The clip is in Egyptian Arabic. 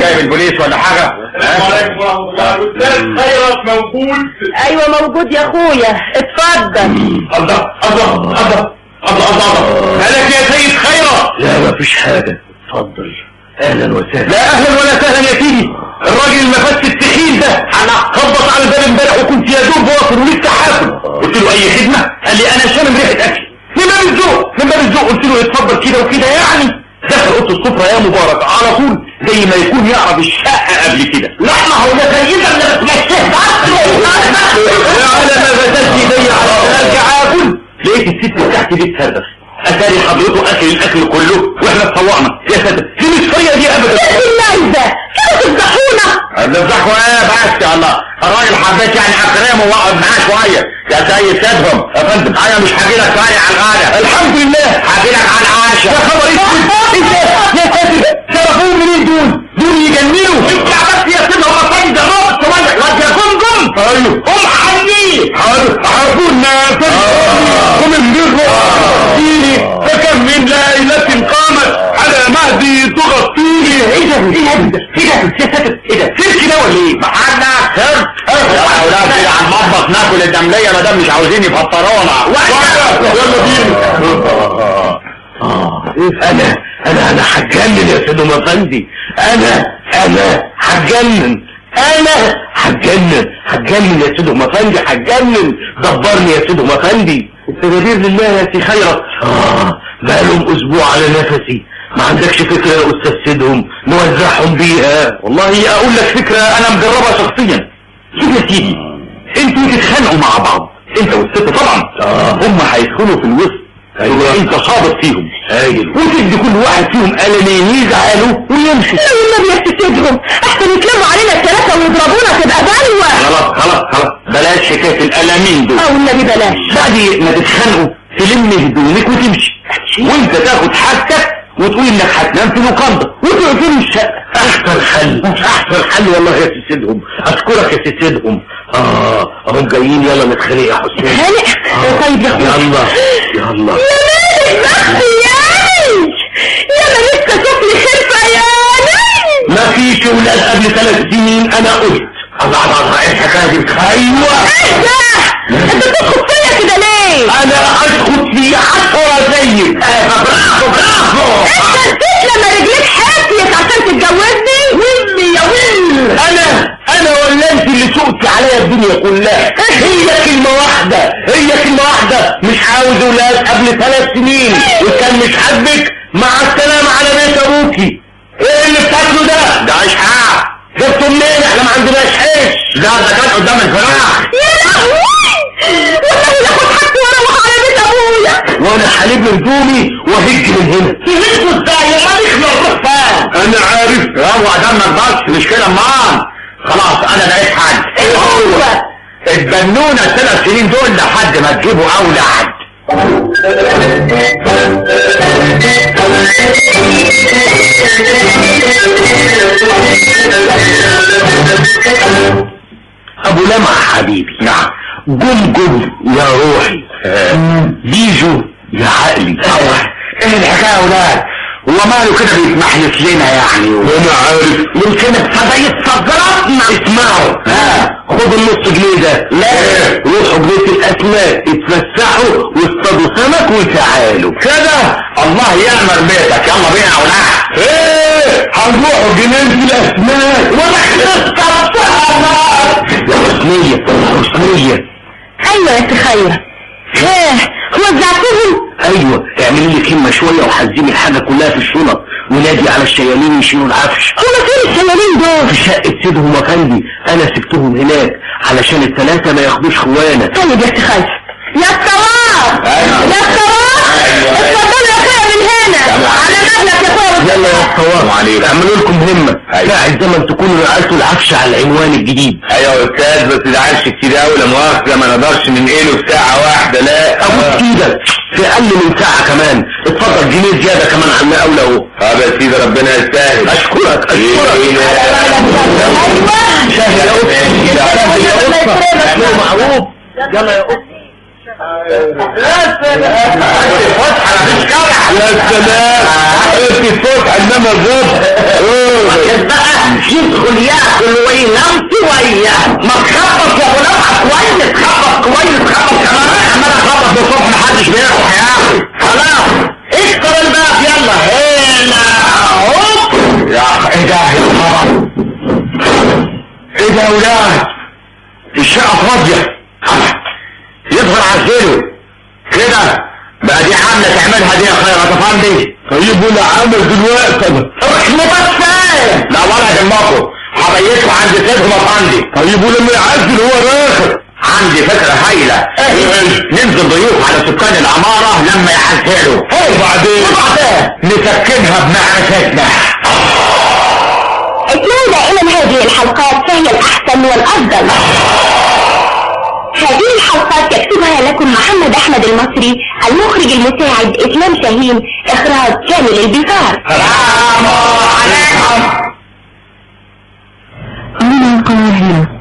جاي من البوليس ولا حاجه السلام عليكم ورحمه الله الاستاذ خيرت موجود ايوه موجود يا اخويا اتفضل الله الله الله الله الله الله مالك يا سيد خيرت لا مفيش حاجة اتفضل اهلا وسهلا لا اهلا ولا سهلا يا سيدي الراجل المفس التخين ده انا خبط على الباب امبارح وكنت يا دوب واصل ولسه حاكل قلت له اي خدمه قال لي انا شامم ريحه اكل من باب الذوق من باب الذوق قلت له اتفضل كده وكده يعني دخل اوضه السفره يا مبارك على طول زي ما يكون يعرف الشقه قبل كده لا ما هو ده سيدنا اللي بتمشيه انا ما بدلت ايدي على ارجع اكل لقيت الست بتاعتي بتصرخ اتاري حضرته اكل الاكل كله واحنا اتطوعنا يا ساتر دي مش طريقه دي ابدا الليلة كده تفضحونا بنفضحوا ايه بس يا الله الراجل حبيت يعني اكرمه واقعد معاه شويه يا سيد سيدهم يا فندم انا مش هاجي لك تاني على الغدا الحمد لله هاجي لك على العشاء يا خبر اسود انت يا ساتر شرفوه منين دول دول يجننوا اسمع بس يا سيدنا هو فاضي ده نقط صغير واد يا جمجم ايوه قوم حنيه حاضر عرفونا يا سيدنا قوم انبهوا فيني فكم من ليلة قامت على مهدي تغطيني ايه ده ايه ده ايه ده يا ساتر ايه ده سيرك ده ولا ايه محلنا سيرك يا اولاد كده على المطبخ ناكل الدمليه ما دام مش عاوزين يفطرونا يلا بينا انا انا انا هتجنن يا سيدهم افندي انا انا هتجنن انا هتجنن هتجنن يا سيدهم افندي هتجنن دبرني يا سيدهم افندي التدابير لله يا سي خيرت اه بقالهم اسبوع على نفسي ما عندكش فكرة يا استاذ سيدهم نوزعهم بيها والله اقول لك فكره انا مجربها شخصيا شوف يا سيدي انتوا تتخانقوا مع بعض انت والست طبعا آه. هم هيدخلوا في الوسط أيوة. يبقى انت صابر فيهم هايل وتدي كل واحد فيهم قلمين يزعلوا ويمشي لا والنبي يستسدهم احسن يتلموا علينا الثلاثة ويضربونا تبقى بلوى خلاص خلاص خلاص بلاش حكايه القلمين دول او النبي بلاش بعد ما تتخانقوا تلم هدومك وتمشي وانت تاخد حاجتك وتقول انك هتنام في لوكاندا وتقفلوا الشقه احسن حل احسن حل والله يا سي سيدهم اشكرك يا سي سيدهم اه هم جايين يلا نتخانق يا حسين خانق طيب يا اخويا يلا يلا يا مالك بختي يا يا ما لسه شكلي خلفة يا ما فيش ولاد قبل ثلاث سنين انا قلت الله الله الله ايه الحكايه دي ايوه ايه ده انت بتدخل فيا كده ليه انا ادخل في حفره زيك آه، برافو برافو انت نسيت لما رجليك حافيت عشان تتجوزني ويلي يا ويل انا انا ولا انت اللي سقت عليا الدنيا كلها هي كلمة واحدة هي كلمة واحدة مش عاوز ولاد قبل ثلاث سنين وكان مش حبك مع السلامة على بيت ابوكي ايه اللي بتاكله ده ده عيش حق جبته منين احنا ما عندناش عيش لا ده كان قدام الفراخ يا لهوي والله لاخد حاجتي واروح على بيت ابويا وانا حليب هدومي وهج من هنا تهجوا ازاي يا مالك الرفان انا عارف روع دمك بس مش كده مان خلاص انا لقيت حد ايه هو اتبنونا الثلاث سنين دول لحد ما تجيبوا اولاد ابو لمع حبيبي نعم جم جم يا روحي بيجو يا عقلي ايه الحكايه يا اولاد هو ماله كده بيتمحلف لنا يعني وانا عارف يمكن ابتدى يتصدراتنا اسمعوا ها خدوا النص جنيه ده لا. روحوا جنيه الاسماك اتفسحوا واصطادوا سمك وتعالوا كده الله يعمر بيتك يلا بينا يا اولاد ايه هنروحوا جنينة الاسماك وانا خلصت يا حسنية يا حسنية ايوه يا تخير ايه وزعتهم ايوه اعملي لي كلمة شوية وحزمي الحاجة كلها في الشنط ونادي على الشيالين يشيلوا العفش هما فين الشيالين دول في شقة سيدهم وفندي انا سبتهم هناك علشان الثلاثة ما ياخدوش خوانة طيب يا تخير يا الثواب أيوة. يا الثواب أيوة. اتفضلوا يا اخويا من هنا يلا. على مهلك يا اخويا يلا يا الصواب عليكم. اعملوا لكم همة أيوة. ساعة زمن تكونوا نقلتوا العفش على العنوان الجديد ايوه يا استاذ بس ده عايش كتير قوي لا مؤاخذه ما نقدرش ننقله في ساعه واحده لا ابوس ايدك في اقل من ساعة كمان اتفضل جنيه زيادة كمان عن المقاولة اهو اه يا سيدي ربنا يستاهل اشكرك إيه، اشكرك ايوه سهل يا قطة سهل يا الله قطة يكرمك. اعملوا معروف يلا يا قطة يا سلام انت فتح انما الرب يدخل ياكل وينام شوية ما تخبط يا ابو نفعة كويس خبط كويس خبط كمان عمال اخبط بالصبح محدش بيفتح يا اخي خلاص اكسر الباب يلا هنا هوب يا اخي ايه ده يا خبر ايه ده يا ولاد الشقة فاضية يظهر عزله كده بقى دي عاملة تعملها دي يا خير افندي طيب ولا عامل دلوقتي انا احنا بس فاهم لا ولا دماغه حبيته عند سيدهم افندي طيب ولما يعزل هو راخر عندي فكرة هايلة ننزل ضيوف على سكان العمارة لما يعزلوا وبعدين وبعدين نسكنها بمعرفتنا اسمعوا دائما هذه الحلقات فهي الأحسن والأفضل هذه الحلقات يكتبها لكم محمد أحمد المصري المخرج المساعد إسلام شاهين إخراج كامل البيطار السلام عليكم من القاهرة